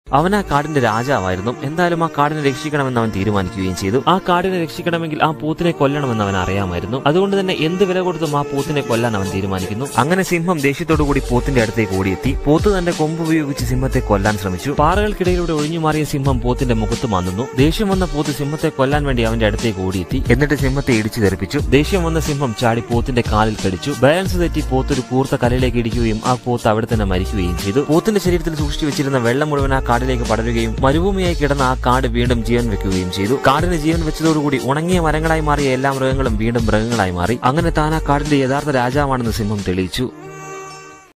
അവൻ ആ കാടിന്റെ രാജാവായിരുന്നു എന്തായാലും ആ കാടിനെ രക്ഷിക്കണമെന്ന് അവൻ തീരുമാനിക്കുകയും ചെയ്തു ആ കാടിനെ രക്ഷിക്കണമെങ്കിൽ ആ പൂത്തിനെ കൊല്ലണമെന്ന് അവൻ അറിയാമായിരുന്നു അതുകൊണ്ട് തന്നെ എന്ത് വില കൊടുത്തും ആ പൂത്തിനെ കൊല്ലാൻ അവൻ തീരുമാനിക്കുന്നു അങ്ങനെ സിംഹം ദേഷ്യത്തോടു കൂടി പോത്തിന്റെ അടുത്തേക്ക് ഓടിയെത്തി പോത്ത് തന്റെ കൊമ്പ് ഉപയോഗിച്ച് സിംഹത്തെ കൊല്ലാൻ ശ്രമിച്ചു പാറകൾക്കിടയിലൂടെ ഒഴിഞ്ഞു മാറിയ സിംഹം പോത്തിന്റെ മുഖത്ത് മാന്നുന്നു ദേഷ്യം വന്ന പോത്ത് സിംഹത്തെ കൊല്ലാൻ വേണ്ടി അവന്റെ അടുത്തേക്ക് ഓടിയെത്തി എന്നിട്ട് സിംഹത്തെ ഇടിച്ചു തെറിപ്പിച്ചു ദേഷ്യം വന്ന സിംഹം ചാടി പോത്തിന്റെ കാലിൽ കടിച്ചു ബാലൻസ് തെറ്റി പോത്ത് ഒരു കൂർത്ത കല്ലിലേക്ക് ഇടിക്കുകയും ആ പോത്ത് അവിടെ തന്നെ മരിക്കുകയും ചെയ്തു പോത്തിന്റെ ശരീരത്തിൽ സൂക്ഷിച്ചു വെച്ചിരുന്ന വെള്ളം മുഴുവൻ ആ കാടിലേക്ക് പടരുകയും മരുഭൂമിയായി കിടന്ന ആ കാട് വീണ്ടും ജീവൻ വെക്കുകയും ചെയ്തു കാടിന് ജീവൻ വെച്ചതോടുകൂടി ഉണങ്ങിയ മരങ്ങളായി മാറിയ എല്ലാ മൃഗങ്ങളും വീണ്ടും മൃഗങ്ങളായി മാറി അങ്ങനെ താൻ ആ കാടിന്റെ യഥാർത്ഥ രാജാവാണെന്ന് സിംഹം തെളിയിച്ചു